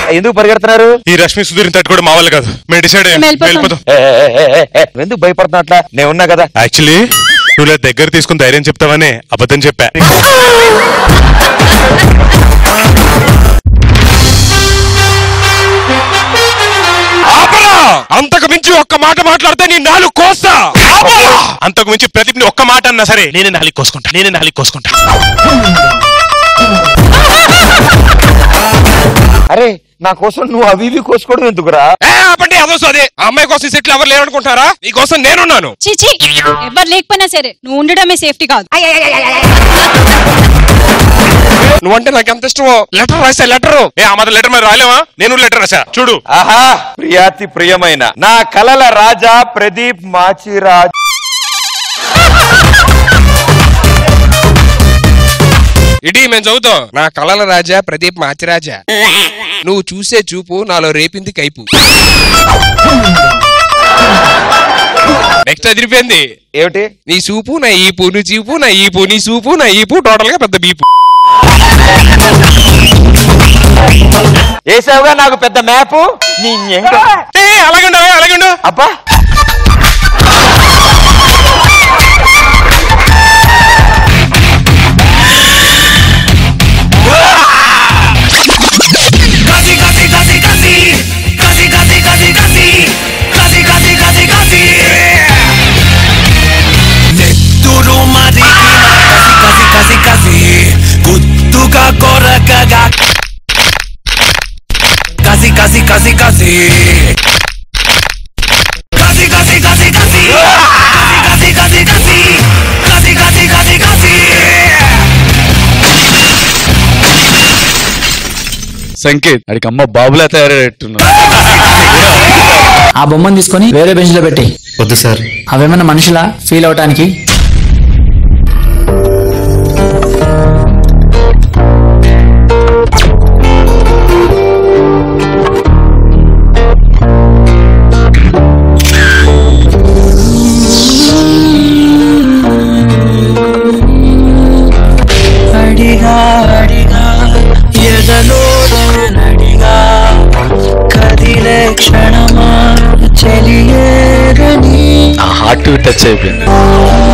ఎందుకు పరిగెడుతున్నారు ఈ రష్మి సుధీర్ తట్టుకోవడం మా వల్ల కాదు మేము డిసైడ్ మేము వెళ్ళిపోతాం. వెళ్ళిపోతాం ఏ, ఏ, ఏ, ఏ, ఏ, ఎందుకు భయపడుతున్నా అట్లా నేను ఉన్నా కదా యాక్చువల్లీ నువ్వు ఇలా దగ్గర తీసుకుని ధైర్యం చెప్తావని అబద్ధం చెప్పా ఆపరా! అంతకు మించి ఒక్క మాట మాట్లాడితే నీ నాలుగు కోస్తా ఆపరా! అంతకు మించి ప్రదీప్ ని ఒక్క మాట అన్నా సరే నేనే నాలుగు కోసుకుంటా నేనే నాలుగు కోసుకుంటా అరే నా కోసం నువ్వు అవి ఇవి కోసుకోవడం ఎందుకురా ఏ, ఆపండి అదోసు అదే ఆ అమ్మాయి కోసం సెట్లు ఎవరు లేరనుకుంటారా నీ కోసం నేనున్నాను చిచి ఎవరు లేకపోయినా సరే నువ్వు ఉండడమే సేఫ్టీ కాదు నువ్వంటే నాకు ఎంత ఇష్టమో లెటర్ రాసా లెటర్ ఏ ఆ మాత్రం లెటర్ మరి రాలేవా నేను లెటర్ రాసా చూడు ఆహా ప్రియాతి ప్రియమైన నా కలల రాజా ప్రదీప్ మాచిరాజ్ ఇటీ మేము చదువుతాం నా కళల రాజా ప్రదీప్ మాచిరాజా నువ్వు చూసే చూపు నాలో రేపింది కైపు నెక్స్ట్ అదిరిపోయింది ఏమిటి నీ చూపు నా ఈపు నీ చూపు నా ఈపు నీ చూపు నా ఈపు టోటల్ గా పెద్ద బీపు వేసావుగా నాకు పెద్ద మ్యాప్ నీ ఎంక- ఏ అలాగండు అలాగండు అబ్బా Casi, casi, casi, casi. Casi, casi, casi, casi. Casi, casi, casi, casi. నెత్తురు మరిగిన కసి కసి కసి కసి గుత్తుగా కొరకగా కసి కసి కసి కసి కసి కసి కసి కసి కసి కసి కసి కసి కసి కసి కసి సంకేత్ అడికి అమ్మ బాబులా తయారయ్యేట్టున్నా ఆ బొమ్మను తీసుకొని వేరే బెంచ్ లో పెట్టి వద్దు సార్ అవేమన్నా మనుషులా ఫీల్ అవటానికి అడిగా అడిగా ఎదలో నడిగా కదిలే క్షణమా చెలియేరని ఆ హార్ట్ టచ్ అయిపోయింది